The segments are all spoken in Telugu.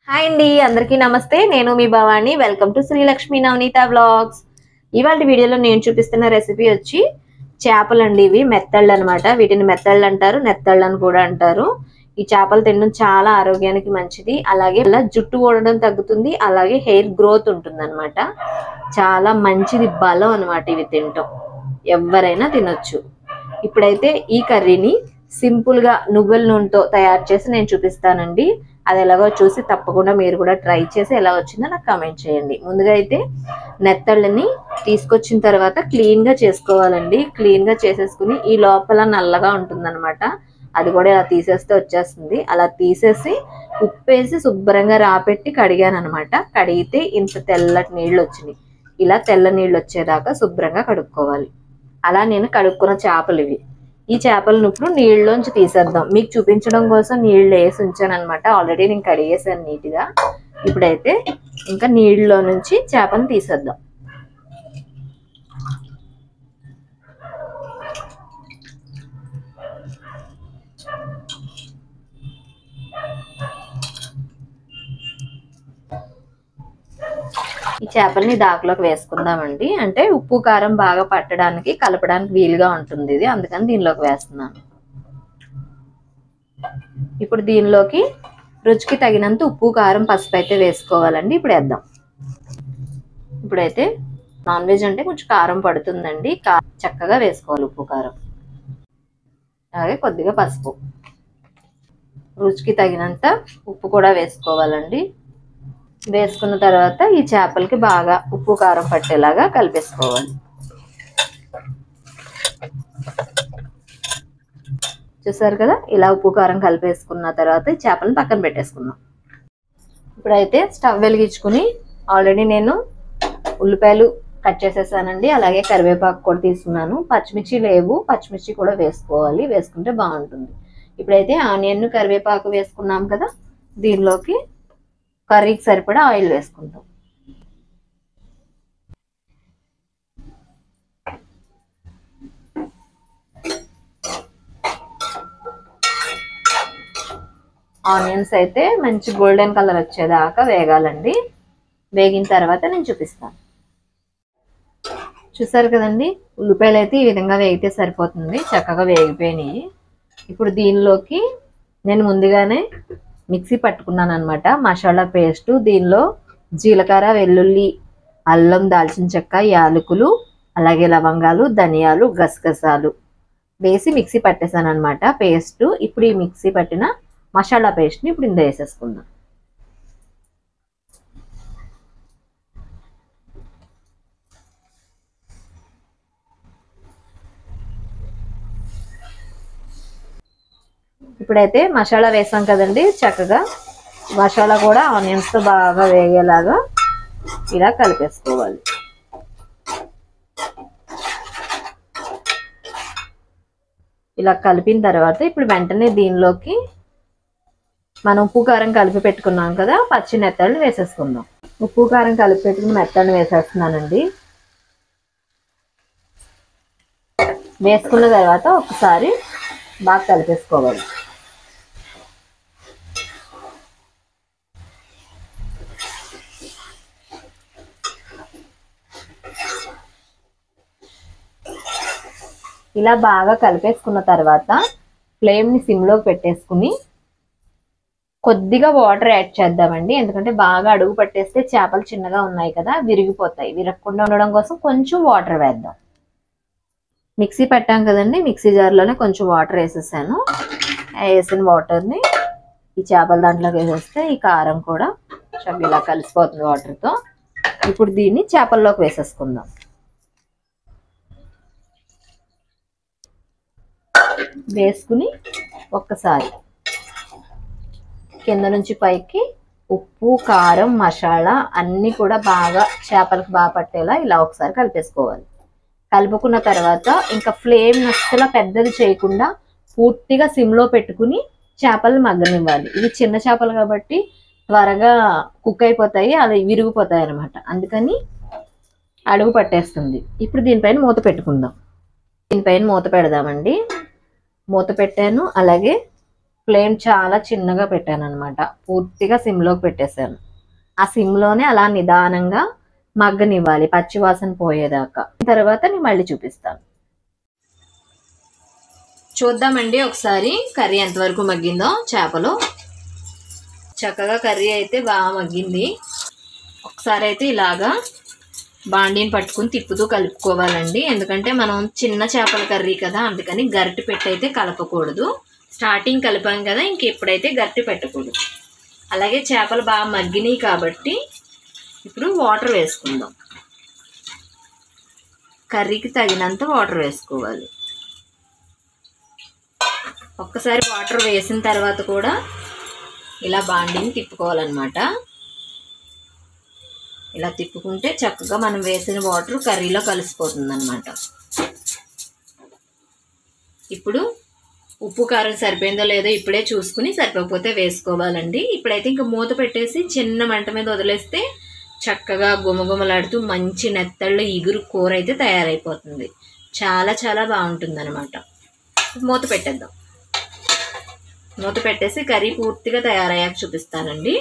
హాయ్ అండి అందరికీ నమస్తే నేను మీ Bhavani welcome to Srilakshmi Navaneetha vlogs ఇవాళ వీడియోలో నేను చూపిస్తున్న రెసిపీ వచ్చి చేపలు అండి ఇవి మెత్తళ్ళు అనమాట వీటిని మెత్తళ్ళు అంటారు నెత్తళ్ళు అని కూడా అంటారు ఈ చేపలు తినడం చాలా ఆరోగ్యానికి మంచిది అలాగే ఇలా జుట్టు ఊడడం తగ్గుతుంది అలాగే హెయిర్ గ్రోత్ ఉంటుంది అనమాట చాలా మంచిది బలం అనమాట ఇవి తినటం ఎవరైనా తినొచ్చు ఇప్పుడైతే ఈ కర్రీని సింపుల్ గా నువ్వుల నూనెతో తయారు చేసి నేను చూపిస్తానండి అది ఎలాగో చూసి తప్పకుండా మీరు కూడా ట్రై చేసి ఎలా వచ్చిందో నాకు కామెంట్ చేయండి ముందుగా అయితే నెత్తళ్ళని తీసుకొచ్చిన తర్వాత క్లీన్ గా చేసుకోవాలండి క్లీన్ గా చేసేసుకుని ఈ లోపల నల్లగా ఉంటుందన్నమాట అది కూడా ఇలా తీసేస్తే వచ్చేస్తుంది అలా తీసేసి ఉప్పేసి శుభ్రంగా రాపెట్టి కడిగాను అనమాట కడిగితే ఇంత తెల్లటి నీళ్ళు వచ్చినాయి ఇలా తెల్ల నీళ్ళు వచ్చేదాకా శుభ్రంగా కడుక్కోవాలి అలా నేను కడుక్కున్న చేపలు ఇవి ఈ చేపలను ఇప్పుడు నీళ్ళలోంచి తీసేద్దాం మీకు చూపించడం కోసం నీళ్ళు వేసి ఉంచాను అనమాట ఆల్రెడీ నేను కడిగేసాను నీట్గా ఇప్పుడైతే ఇంకా నీళ్ళలో నుంచి చేపను తీసేద్దాం ఈ చేపల్ని దాకలోకి వేసుకుందామండి అంటే ఉప్పు కారం బాగా పట్టడానికి కలపడానికి వీలుగా ఉంటుంది ఇది అందుకని దీనిలోకి వేస్తున్నాను ఇప్పుడు దీనిలోకి రుచికి తగినంత ఉప్పు కారం పసుపు అయితే వేసుకోవాలండి ఇప్పుడు వేద్దాం ఇప్పుడైతే నాన్ వెజ్ అంటే కొంచెం కారం పడుతుందండి కా- చక్కగా వేసుకోవాలి ఉప్పు కారం అలాగే కొద్దిగా పసుపు రుచికి తగినంత ఉప్పు కూడా వేసుకోవాలండి వేసుకున్న తర్వాత ఈ చేపలకి బాగా ఉప్పు కారం పట్టేలాగా కలిపేసుకోవాలి చూసారు కదా ఇలా ఉప్పు కారం కలిపేసుకున్న తర్వాత ఈ చేపలను పక్కన పెట్టేసుకుందాం ఇప్పుడైతే స్టవ్ వెలిగించుకుని ఆల్రెడీ నేను ఉల్లిపాయలు కట్ చేసేసానండి అలాగే కరివేపాకు కూడా తీసుకున్నాను పచ్చిమిర్చి లేవు పచ్చిమిర్చి కూడా వేసుకోవాలి వేసుకుంటే బాగుంటుంది ఇప్పుడైతే ఆనియన్ కరివేపాకు వేసుకున్నాం కదా దీనిలోకి కర్రీకి సరిపడా ఆయిల్ వేసుకుంటాం ఆనియన్స్ అయితే మంచి గోల్డెన్ కలర్ వచ్చేదాకా వేగాలండి వేగిన తర్వాత నేను చూపిస్తాను చూసారు కదండి ఉల్లిపాయలు అయితే ఈ విధంగా వేగితే సరిపోతుంది చక్కగా వేగిపోయినాయి ఇప్పుడు దీనిలోకి నేను ముందుగానే మిక్సీ పట్టుకున్నాను అనమాట మసాలా పేస్ట్ దీనిలో జీలకర్ర వెల్లుల్లి అల్లం దాల్చిన చెక్క యాలకులు అలాగే లవంగాలు ధనియాలు గసగసాలు వేసి మిక్సీ పట్టేశాను అనమాట పేస్ట్ ఇప్పుడు ఈ మిక్సీ పట్టిన మసాలా పేస్ట్ని ఇప్పుడు ఇందులో వేసేసుకుందాం ఇప్పుడైతే మసాలా వేసాం కదండి చక్కగా మసాలా కూడా ఆనియన్స్తో బాగా వేగేలాగా ఇలా కలిపేసుకోవాలి ఇలా కలిపిన తర్వాత ఇప్పుడు వెంటనే దీనిలోకి మనం ఉప్పు కారం కలిపి పెట్టుకున్నాం కదా పచ్చి మెత్తడిని వేసేసుకుందాం ఉప్పు కారం కలిపి పెట్టుకుని మెత్తడిని వేసేస్తున్నానండి వేసుకున్న తర్వాత ఒకసారి బాగా కలిపేసుకోవాలి ఇలా బాగా కలిపేసుకున్న తర్వాత ఫ్లేమ్ని సిమ్లో పెట్టేసుకుని కొద్దిగా వాటర్ యాడ్ చేద్దామండి ఎందుకంటే బాగా అడుగు పట్టేస్తే చేపలు చిన్నగా ఉన్నాయి కదా విరిగిపోతాయి విరగకుండా ఉండడం కోసం కొంచెం వాటర్ వేద్దాం మిక్సీ పెట్టాం కదండి మిక్సీ జార్లోనే కొంచెం వాటర్ వేసేసాను వేసిన వాటర్ని ఈ చేపల దాంట్లోకి వేసేస్తే ఈ కారం కూడా చక్కగా ఇలా కలిసిపోతుంది వాటర్తో ఇప్పుడు దీన్ని చేపల్లోకి వేసేసుకుందాం వేసుకుని ఒక్కసారి కింద నుంచి పైకి ఉప్పు కారం మసాలా అన్నీ కూడా బాగా చేపలకు బాగా పట్టేలా ఇలా ఒకసారి కలిపేసుకోవాలి కలుపుకున్న తర్వాత ఇంకా ఫ్లేమ్ అస్సలు పెద్దది చేయకుండా పూర్తిగా సిమ్లో పెట్టుకుని చేపలు మగ్గనివ్వాలి ఇవి చిన్న చేపలు కాబట్టి త్వరగా కుక్ అయిపోతాయి అవి విరిగిపోతాయి అనమాట అందుకని అడుగు పట్టేస్తుంది ఇప్పుడు దీనిపైన మూత పెట్టుకుందాం దీనిపైన మూత పెడదామండి మూత పెట్టాను అలాగే ఫ్లేమ్ చాలా చిన్నగా పెట్టాను అనమాట పూర్తిగా సిమ్లోకి పెట్టేశాను ఆ సిమ్లోనే అలా నిదానంగా మగ్గనివ్వాలి పచ్చివాసన పోయేదాకా తర్వాత నేను మళ్ళీ చూపిస్తాను చూద్దామండి ఒకసారి కర్రీ ఎంతవరకు మగ్గిందో చేపలు చక్కగా కర్రీ అయితే బాగా మగ్గింది ఒకసారి అయితే ఇలాగా బాండీని పట్టుకుని తిప్పుతూ కలుపుకోవాలండి ఎందుకంటే మనం చిన్న చేపల కర్రీ కదా అందుకని గరిటె పెట్టి అయితే కలపకూడదు స్టార్టింగ్ కలిపాం కదా ఇంక ఎప్పుడైతే గరిటె పెట్టకూడదు అలాగే చేపలు బాగా మగ్గినాయి కాబట్టి ఇప్పుడు వాటర్ వేసుకుందాం కర్రీకి తగినంత వాటర్ వేసుకోవాలి ఒక్కసారి వాటర్ వేసిన తర్వాత కూడా ఇలా బాండిని తిప్పుకోవాలన్నమాట ఇలా తిప్పుకుంటే చక్కగా మనం వేసిన వాటర్ కర్రీలో కలిసిపోతుంది అనమాట ఇప్పుడు ఉప్పు కారం సరిపోయిందో లేదో ఇప్పుడే చూసుకుని సరిపోకపోతే వేసుకోవాలండి ఇప్పుడైతే ఇంకా మూత పెట్టేసి చిన్న మంట మీద వదిలేస్తే చక్కగా గుమగుమలాడుతూ మంచి నెత్తళ్ళు ఇగురు కూర అయితే తయారైపోతుంది చాలా చాలా బాగుంటుంది అనమాట మూత పెట్టేద్దాం మూత పెట్టేసి కర్రీ పూర్తిగా తయారయ్యాక చూపిస్తానండి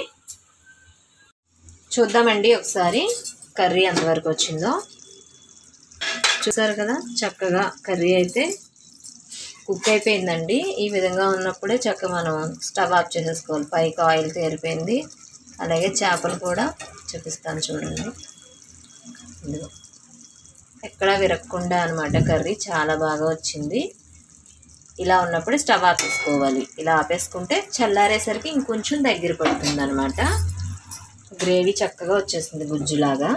చూద్దామండి ఒకసారి కర్రీ ఎంతవరకు వచ్చిందో చూసారు కదా చక్కగా కర్రీ అయితే కుక్ అయిపోయిందండి ఈ విధంగా ఉన్నప్పుడే చక్కగా మనం స్టవ్ ఆఫ్ చేసేసుకోవాలి పైకి ఆయిల్ తేరిపోయింది అలాగే చేపలు కూడా చూపిస్తాను చూడండి ఇదిగో ఎక్కడా విరగకుండా అనమాట కర్రీ చాలా బాగా వచ్చింది ఇలా ఉన్నప్పుడు స్టవ్ ఆపేసుకోవాలి ఇలా ఆపేసుకుంటే చల్లారేసరికి ఇంకొంచెం దగ్గర పడుతుంది అనమాట గ్రేవీ చక్కగా వచ్చేసింది గుజ్జులాగా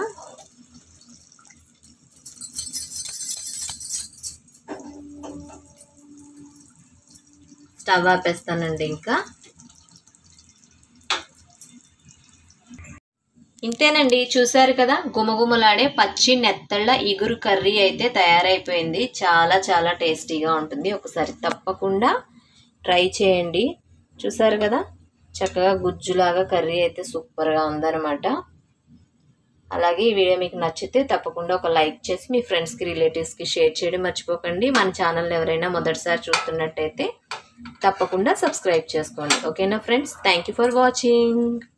స్టవ్ ఆపేస్తానండి ఇంకా ఇంతేనండి చూసారు కదా గుమగుమలాడే పచ్చి నెత్తళ్ళ ఇగురు కర్రీ అయితే తయారైపోయింది చాలా చాలా టేస్టీగా ఉంటుంది ఒకసారి తప్పకుండా ట్రై చేయండి చూసారు కదా చక్కగా గుజ్జులాగా కర్రీ అయితే సూపర్గా ఉందన్నమాట అలాగే ఈ వీడియో మీకు నచ్చితే తప్పకుండా ఒక లైక్ చేసి మీ ఫ్రెండ్స్కి రిలేటివ్స్కి షేర్ చేయడం మర్చిపోకండి మన ఛానల్ ఎవరైనా మొదటిసారి చూస్తున్నట్టయితే తప్పకుండా సబ్స్క్రైబ్ చేసుకోండి ఓకేనా friends thank you for watching